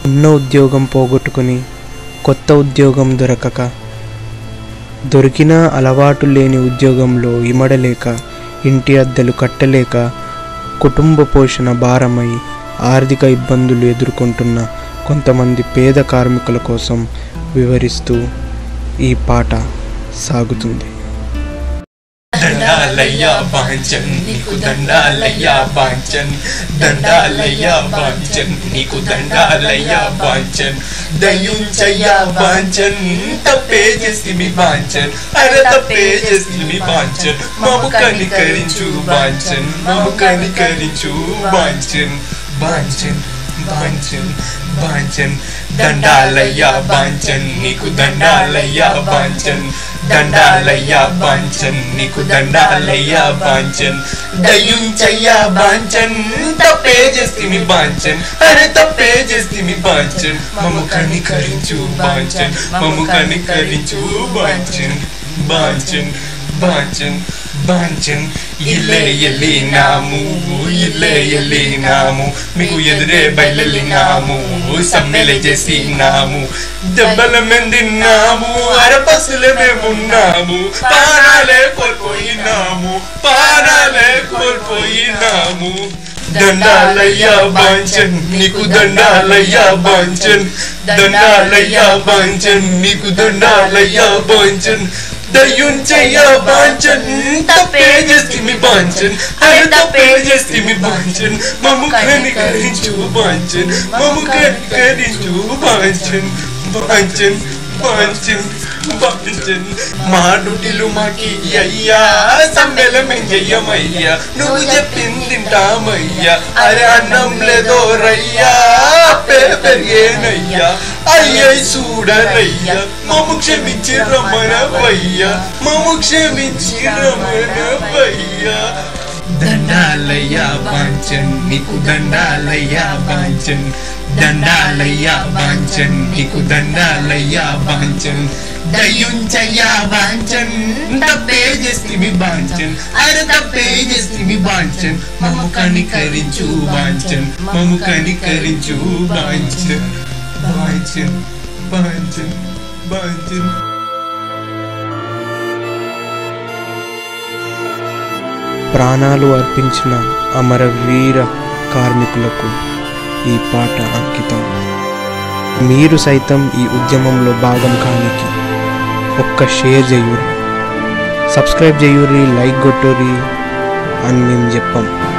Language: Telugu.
ఉన్న ఉద్యోగం పోగొట్టుకుని కొత్త ఉద్యోగం దొరకక దొరికిన అలవాటు లేని ఉద్యోగంలో ఇమడలేక ఇంటి అద్దెలు కట్టలేక కుటుంబ పోషణ భారమై ఆర్థిక ఇబ్బందులు ఎదుర్కొంటున్న కొంతమంది పేద కార్మికుల కోసం వివరిస్తూ ఈ పాట సాగుతుంది దండాలయ్యా బాంచన్ నీకు దండాలయ్యా బాంచన్ దండాలయ్యా బాంచన్ నీకు దండాలయ్యా బాంచన్ దయుంచయ్యా బాంచన్ తప్పే చేసి మీ బాంచన్ అరే తప్పే చేసి మీ బాంచన్ మము కనికరించు బాంచన్ మము కనికరించు బాంచన్ బాంచన్ బాంచన్ బాంచన్ దండాలయ్యా బాంచన్ నీకు దండాలయ్యా బాంచన్ దండాలయ్యా బాంచన్ నీకు దండాలయ్యా బాంచన్ దయుంచయ్యా బాంచన్ తప్పే చేస్తిమి బాంచన్ అరే తప్పే చేస్తిమి బాంచన్ మము కనికరించు బాంచన్ మము కనికరించు బాంచన్ బాంచన్ బాంచన్ బాంచన్ ఇల్లే ఎల్లినాము ఇల్లే ఎల్లినాము మీకు ఎదురే బయలునాము సమ్మెల చేసినాము దెబ్బల మెందిన్నాము అరపసులే మేమున్నాము పానాలే కోల్పోయినాము పానాలే కోల్పోయినాము దండాలయ్యా బాంచన్ నీకు దండాలయ్యా బాంచన్ దండాలయ్యా బాంచన్ నీకు దండాలయ్యా బాంచన్ దయ్యుంచయ్యా బాంచన్ తప్పే చేస్తిమి బాంచన్ అరే తప్పే చేస్తిమి బాంచన్ మమ్ము కనికరించు బాంచన్ మమ్ము కనికరించు బాంచన్ బాంచన్ బాంచన్ బాంచన్ మా డుటిలు మాకి అయ్యా సమ్మెలమే చెయ్యమయ్యా నువ్వు చెప్పింది తింటామయ్యా అరే అన్నం లేదో రయ్యా పే పెరిగేనయ్యా అయ్యై చూడరయ్యా మమ్ము క్షమించి రమణవయ్యా మమ్ము క్షమించి రమణవయ్యా దండాలయ్యా బాంచన్ నీకు దండాలయ్యా బాంచన్ దండాలయ్యా బాంచన్ నీకు దండాలయ్యా బాంచన్ దయ్యుంచయ్యా బాంచన్ తప్పే చేస్తిమి బాంచన్ అరే తప్పే చేస్తిమి బాంచన్ మమ్ము కనికరించు బాంచన్ మమ్ము కనికరించు బాంచన్ బాంచన్ బాంచన్ బాంచన్ ప్రాణాలు అర్పించిన అమరవీర కార్మికులకు ఈ పాట అంకితం మీరు సైతం ఈ ఉద్యమంలో భాగం కానికి ఒక్క షేర్ చేయూరి సబ్స్క్రైబ్ చేయూరి లైక్ కొట్టురి అని మేము చెప్పాం